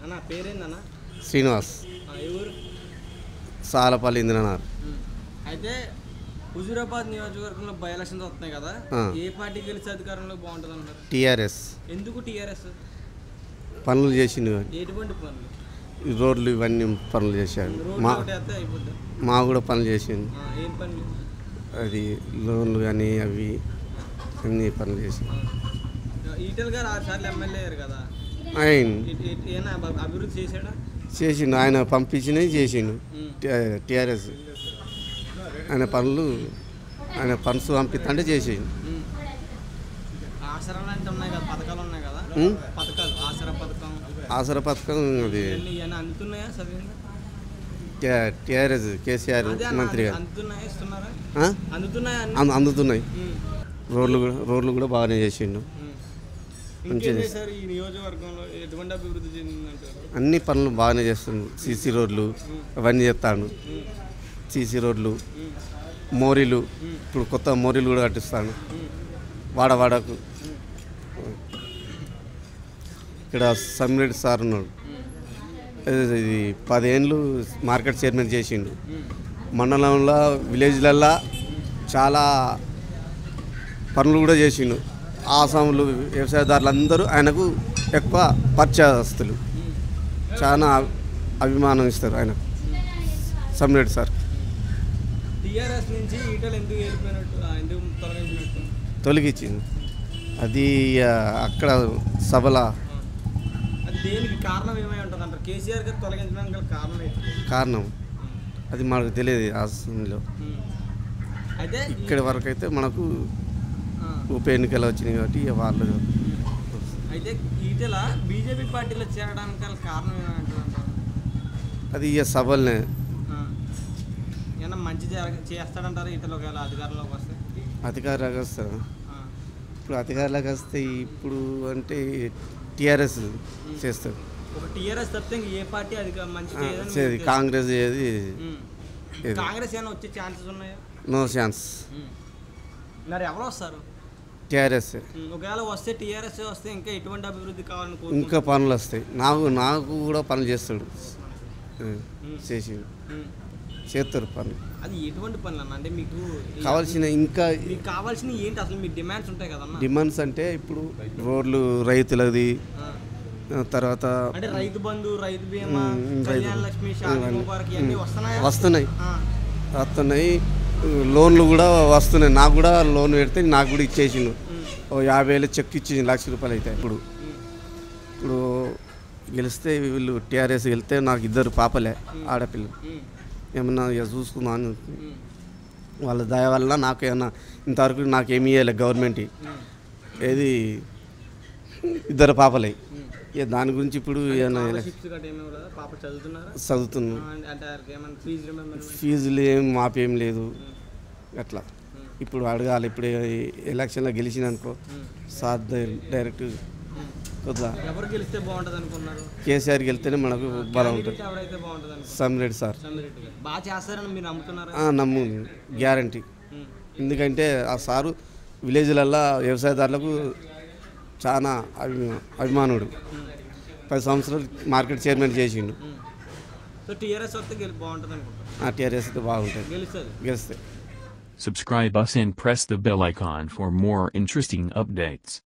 అన్న పేరేందన్న శ్రీనివాస్ ఆ, ఏ ఊరు సాలపల్లి ఇంద్రనాథ్ ఉమ్. అయితే హుజూరాబాద్ నియోజకవర్గంలో బై ఎలక్షన్స్ వస్తున్నాయి కదా ఆ. ఏ పార్టీ గెలిచి అధికారంలో బాగుంటుంది అంటారు టీఆర్ఎస్ ఎందుకు టీఆర్ఎస్ పనులు చేసిండు ఎటువంటి పనులు ఈ రోడ్లు ఇవన్నీ పనులు చేశాడు రోడ్లు మా ఒకటి వేస్తే అయిపోద్ది మా కూడా పనులు చేసిండు ఆ, ఏం పనులు అది లోన్లు కానీ అవి అన్ని పనులు చేసి ఆ. ఈటెల్ గారు ఆరు సార్లు ఎమ్మెల్యే అయ్యారు కదా ఆయన ఇట్- ఇట్- ఏనా అభి- అభివృద్ధి చేశాడా చేసిండు ఆయన పంపించినవి చేసిండు ఉమ్. టీఆర్ఎస్ ఆయన పనులు ఆయన పనులు పంపిస్తుంటే చేసిండు ఉమ్. ఆసరా లాంటి ఉన్నాయి కదా పథకాలు ఉన్నాయి కదా ఉమ్. పథకాలు ఆసరా పథకం ఆసరా పథకం అది ఇవన్నీ ఇవన్నీ అందుతున్నాయా చదివిందా టీఆర్ఎస్ కేసీఆర్ అదే అన్న, మంత్రిగా అందుతున్నాయా ఇస్తున్నారా ఆ? అందుతున్నాయా అన్ని? అందు- అందుతున్నాయి ఉమ్. రోడ్లు కూడా రోడ్లు కూడా బాగానే చేసిండు ఉమ్. ఇంకేం మంచిది. చేశారు ఈ నియోజకవర్గంలో ఎటువంటి అభివృద్ధి చెందిందంటారు అన్ని పనులు బాగానే చేస్తుండు సీసీ రోడ్లు అవన్నీ చేస్తాడు ఉమ్. సీసీ రోడ్లు ఉమ్. మోరీలు ఇప్పుడు కొత్త మోరీలు కూడా కట్టిస్తాను ఉమ్. వాడవాడకు ఇక్కడ సమ్మిరెడ్డి సార్ ఉన్నాడు ఇది- ఇది పదేళ్ళు మార్కెట్ చైర్మన్ చేసిండు ఉమ్. మండలంలో విలేజ్లల్లో చాలా పనులు కూడా చేసిండు ఆసాములు వ్యవసాయదారులు అందరూ ఆయనకు ఎక్కువ పరిచయస్తులు ఉమ్. చాలా అభిమానం ఇస్తారు ఆయనకు సమ్మిరెడ్డి సార్ టీఆర్ఎస్ నుంచి ఈటలు ఎందుకు వెళ్ళిపోయినట్టు ఆ, ఎందుకు తొలగించినట్టు తొలగించింది అది ఆ, అక్కడ సభల ఆ. అది దేనికి కారణం ఏమై ఉంటుంది అంటారు కేసీఆర్ గారు తొలగించడానికి గల కారణం ఏంటి కారణం అది మనకు తెలియదు ఆ సమయంలో ఉమ్. అయితే ఈ- ఇక్కడి వరకు అయితే మనకు ఆ. ఉప ఎన్నికలు వచ్చినాయి కాబట్టి ఇక వాళ్ళు అయితే ఈటెల బీజేపీ పార్టీలో చేరడానికి గల కారణం ఏమంటారు అది ఇక సభలనే ఏమన్నా మంచి జరగ- చేస్తాడంటారు ఈటెల ఒకవేళ అధికారంలోకి వస్తే అధికారులకు వస్తారు ఆ. ఇప్పుడు అధికారులకు వస్తే ఇప్పుడు అంటే టీఆర్ఎస్ చేస్తారు ఒక టీఆర్ఎస్ తప్పితే ఇంక ఏ పార్టీ అధిక మంచి ఆ, చేయదని చేది మీకు తెలుసు. కాంగ్రెస్ ఏది ఉమ్. ఏది? కాంగ్రెస్ ఏమైనా వచ్చే ఛాన్సెస్ ఉన్నాయా నో ఛాన్స్ ఉమ్. మరి ఎవరు వస్తారు టీఆర్ఎస్ ఉమ్, ఒకవేళ వస్తే టీఆర్ఎస్ వస్తే ఇంకా ఎటువంటి అభివృద్ధి కావాలని ఇంకా కోరుకుంటున్నారు పనులు వస్తాయి నాకు నాకు కూడా పనులు చేస్తాడు ఆ, చేసి చేస్తారు పనులు అది ఎటువంటి పనులు అన్న అంటే మీకు ఈ- కావాల్సిన ఇంకా మీకు కావాల్సిన ఏంటి అసలు మీ డిమాండ్స్ ఉంటాయి కదన్న డిమాండ్స్ అంటే ఇప్పుడు రోడ్లు రైతులది ఆ. ఆ, తర్వాత అంటే రైతు బంధు రైతు బీమా ఉమ్, ఉమ్, కళ్యాణ రైతు- లక్ష్మి షాదీ ఇవన్నీ. ముబారక్ ఇవన్నీ ఉమ్. వస్తున్నాయా వస్తున్నాయి ఆ. వస్తున్నాయి లోన్లు కూడా వస్తున్నాయి నాకు కూడా లోన్ పెడితే నాకు కూడా ఇచ్చేసిండు ఉమ్. ఓ యాభై వేలు చెక్ ఇచ్చేసి లక్ష రూపాయలు అయితే ఇప్పుడు ఉమ్. ఇప్పుడు గెలిస్తే వీళ్ళు టీఆర్ఎస్ వెళ్తే నాకు ఇద్దరు పాపలే ఆడపిల్లలు ఉమ్. ఏమన్నా ఇక చూసుకుందాం అని ఉమ్. వాళ్ళ దయ వల్ల నాకు ఏమన్నా ఇంతవరకు నాకు ఏమి ఇవ్వలే గవర్నమెంట్ ఉమ్. ఏది ఇద్దరు పాపలే ఉమ్. ఇక దాని గురించి ఇప్పుడు ఏమన్నా స్కాలర్షిప్స్ గట్రా ఏమీ ఇవ్వలేదా? పాప చదువుతున్నారా చదువుతున్నాం ఆ, అంటే వాళ్ళకి ఏమైనా ఫీజు రిమెంబర్మెంట్ ఫీజులు ఏం మాపేం లేదు అట్లా ఇప్పుడు అడగాలి ఇప్పుడు ఎలక్షన్లో గెలిచిన అనుకో సార్ డై- డైరెక్ట్ కొద్దిగా ఎవరు గెలిస్తే బాగుంటుంది అనుకున్నారు కేసీఆర్కి వెళ్తేనే మనకు బలం ఉంటుంది Candidate ఎవరైతే బాగుంటుంది అనుకున్నారు సమ్మిరెడ్డి సార్ సమ్మిరెడ్డి గారు బాగా చేస్తారని మీరు నమ్ముతున్నారా ఆ, నమ్ము గ్యారంటీ ఉమ్. ఎందుకంటే ఆ సారు విలేజ్లల్లో వ్యవసాయదారులకు చాలా అభి అభిమానుడు పది సంవత్సరాలు మార్కెట్ చైర్మన్ చేసిండు ఉమ్. సో టీఆర్ఎస్ వస్తే గెలి బాగుంటుంది అనుకుంటారు ఆ టీఆర్ఎస్ అయితే బాగుంటుంది గెలుస్తుంది గెలిస్తే Subscribe us and press the bell icon for more interesting updates.